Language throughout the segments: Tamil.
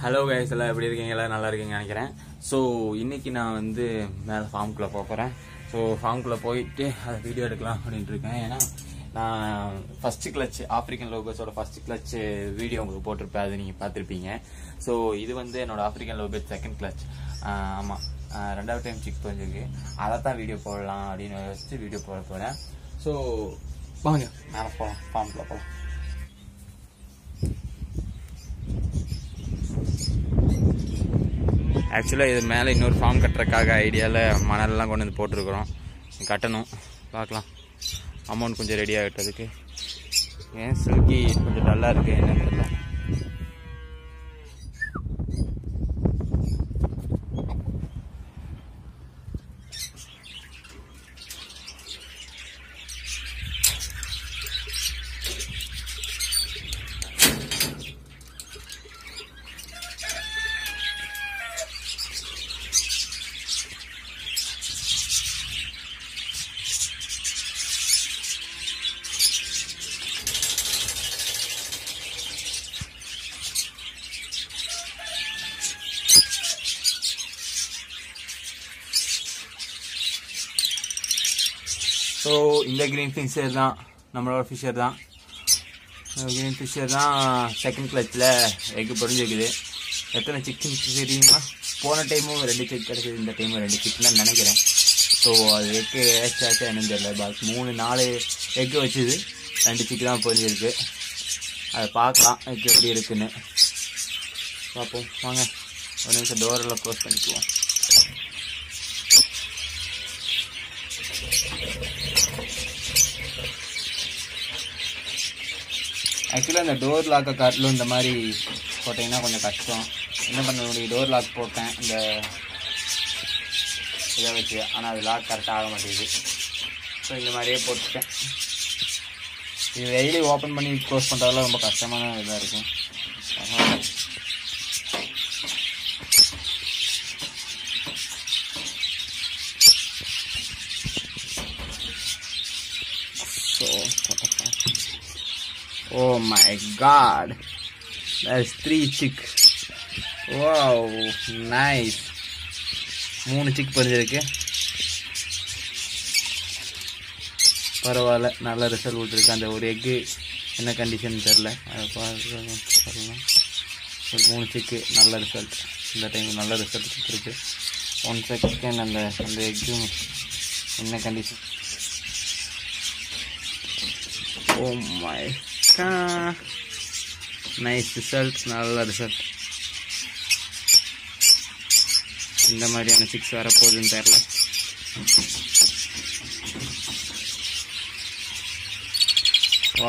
ஹலோ கைஸ் எல்லாம் எப்படி இருக்கீங்க எல்லாம் நல்லா இருக்கீங்க நினைக்கிறேன் ஸோ இன்னைக்கு நான் வந்து மேலே ஃபார்முக்குள்ளே போக போகிறேன் ஸோ ஃபார்முக்குள்ளே போயிட்டு அதை வீடியோ எடுக்கலாம் அப்படின்ட்டு இருக்கேன் ஏன்னா நான் ஃபர்ஸ்ட் கிளச் ஆப்ரிக்கன் லோகஸோட ஃபர்ஸ்ட் கிளச் வீடியோ உங்களுக்கு போட்டிருப்பேன் அது நீங்கள் பார்த்துருப்பீங்க ஸோ இது வந்து என்னோட ஆப்ரிக்கன் லோகஸ் செகண்ட் கிளச் ஆமாம் ரெண்டாவது டைம் சிக் பண்ணிருக்கு அதை தான் வீடியோ போடலாம் அப்படின்னு யோசிச்சு வீடியோ போட போகிறேன் ஸோ வாங்க மேலே போகலாம் ஃபார்முக்குள்ளே போகலாம் ஆக்சுவலாக இது மேலே இன்னொரு ஃபார்ம் கட்டுறதுக்காக ஐடியாவில் மணல்லாம் கொண்டு வந்து போட்டிருக்கிறோம் கட்டணும் பார்க்கலாம் அமௌண்ட் கொஞ்சம் ரெடி ஆகிட்டதுக்கு ஏன் சில்கி கொஞ்சம் டல்லாக இருக்குது என்னன்னு தெரியல ஸோ இந்த க்ரீன் ஃபிஷர் தான் நம்மளோட ஃபிஷர் தான் க்ரீன் ஃபிஷர் தான் செகண்ட் கிளச்சில் எக்கு பொறிஞ்சிருக்குது எத்தனை சிக்கன் தெரியுமா போன டைமும் ரெண்டு சிக் கிடக்குது இந்த டைமும் ரெண்டு சிக்கன் தான் நினைக்கிறேன் ஸோ அது எக்கு வேஸ்ட் ஆச்சா என்னன்னு தெரியல பாஸ் மூணு நாலு எக்கு வச்சுது ரெண்டு சிக்கு தான் பொறிஞ்சிருக்கு அதை பார்க்கலாம் எக்கு எப்படி இருக்குன்னு பார்ப்போம் வாங்க ஒரு நிமிஷம் டோரெல்லாம் க்ளோஸ் பண்ணிக்குவோம் ஆக்சுவலாக இந்த டோர் லாக்கை காட்டிலும் இந்த மாதிரி போட்டிங்கன்னா கொஞ்சம் கஷ்டம் என்ன பண்ண முடியும் டோர் லாக் போட்டேன் இந்த இதை வச்சு ஆனால் அது லாக் கரெக்டாக ஆக மாட்டேங்குது ஸோ இந்த மாதிரியே போட்டுட்டேன் இது டெய்லி ஓப்பன் பண்ணி க்ளோஸ் பண்ணுறதெல்லாம் ரொம்ப கஷ்டமான இதாக இருக்கும் பரவாயில்ல. So, what the fuck? Oh my god. That's three chick. Wow, nice. மூணு சிக் பறிஞ்சிருக்கு பரவாயில்ல நல்ல ரிசல்ட் இருக்கு அந்த ஒரு எக்கு என்ன கண்டிஷன் தெரில அதை பார்க்கலாம் சொல்லலாம் ஒரு மூணு சிக்கு நல்ல ரிசல்ட் இந்த டைம் நல்ல ரிசல்ட் கொடுத்துருக்கு ஒன் செகண்ட் அந்த அந்த எக்கு என்ன condition oh my nice result நல்ல ரிசல்ட் இந்த மாதிரியான சிக்ஸ் வரப்போகுதுன்னு தெரில வா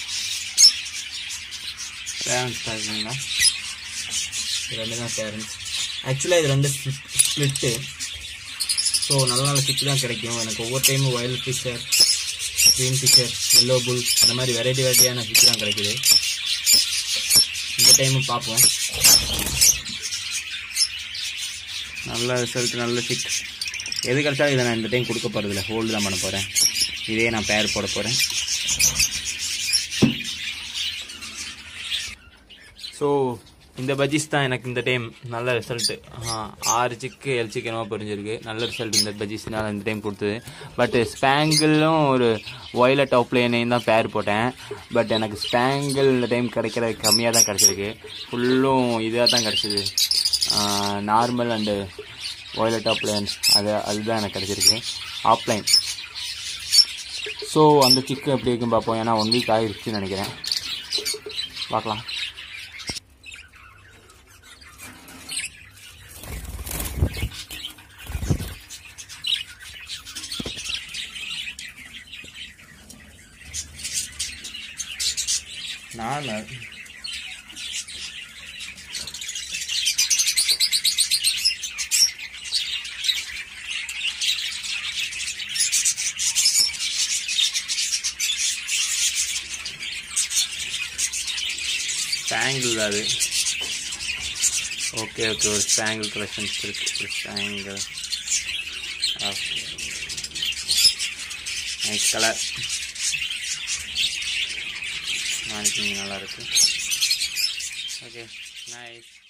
பேரண்ட்ஸ் பார்த்தீங்களா இது ரெண்டு தான் பேரண்ட்ஸ் ஆக்சுவலாக இது ரெண்டு ஸ்ப்ளிட்டு ஸோ நல்ல நல்ல சிக்ஸ் தான் கிடைக்கும் எனக்கு ஒவ்வொரு டைமும் வயல் fisher green fisher yellow bull அந்த மாதிரி வெரைட்டி வெரைட்டியான ஃபிஷ் தான் கிடைக்குது இந்த டைமும் பார்ப்போம் நல்ல ரிசல்ட் நல்ல சிக் எது கிடைச்சாலும் இதை நான் இந்த டைம் கொடுக்க போகிறதில்ல ஹோல்டு தான் பண்ண போகிறேன் இதே நான் பேர் போட போகிறேன் ஸோ இந்த பஜ்ஜிஸ் தான் எனக்கு இந்த டைம் நல்ல ரிசல்ட்டு ஆறு சிக்கு எல் சிக்கு என்னமோ புரிஞ்சிருக்கு நல்ல ரிசல்ட் இந்த பஜ்ஜிஸ்னால இந்த டைம் கொடுத்தது பட் ஸ்பேங்கிளும் ஒரு ஒயலட் அவுப்ளைனையும் தான் பேர் போட்டேன் பட் எனக்கு ஸ்பேங்கிள் இந்த டைம் கிடைக்கிறது கம்மியாக தான் கிடச்சிருக்கு ஃபுல்லும் இதாக தான் கிடச்சிது நார்மல் அண்டு ஒயலட் ஆப்லைன் அது அதுதான் எனக்கு கிடச்சிருக்கு ஆப்லைன் ஸோ அந்த சிக்கு எப்படி இருக்குன்னு பார்ப்போம் ஏன்னா ஒன் வீக் ஆகிடுச்சுன்னு நினைக்கிறேன் பார்க்கலாம் நார்மல் ஸ்பேங்கிள் அது ஓகே ஓகே ஒரு ஸ்பேங்கிள் கலெக்ஷன்ஸ் இருக்கு ஒரு ஸ்பேங்கிள் நைஸ் கலர் மார்க்கிங் நல்லா இருக்கு ஓகே நைஸ்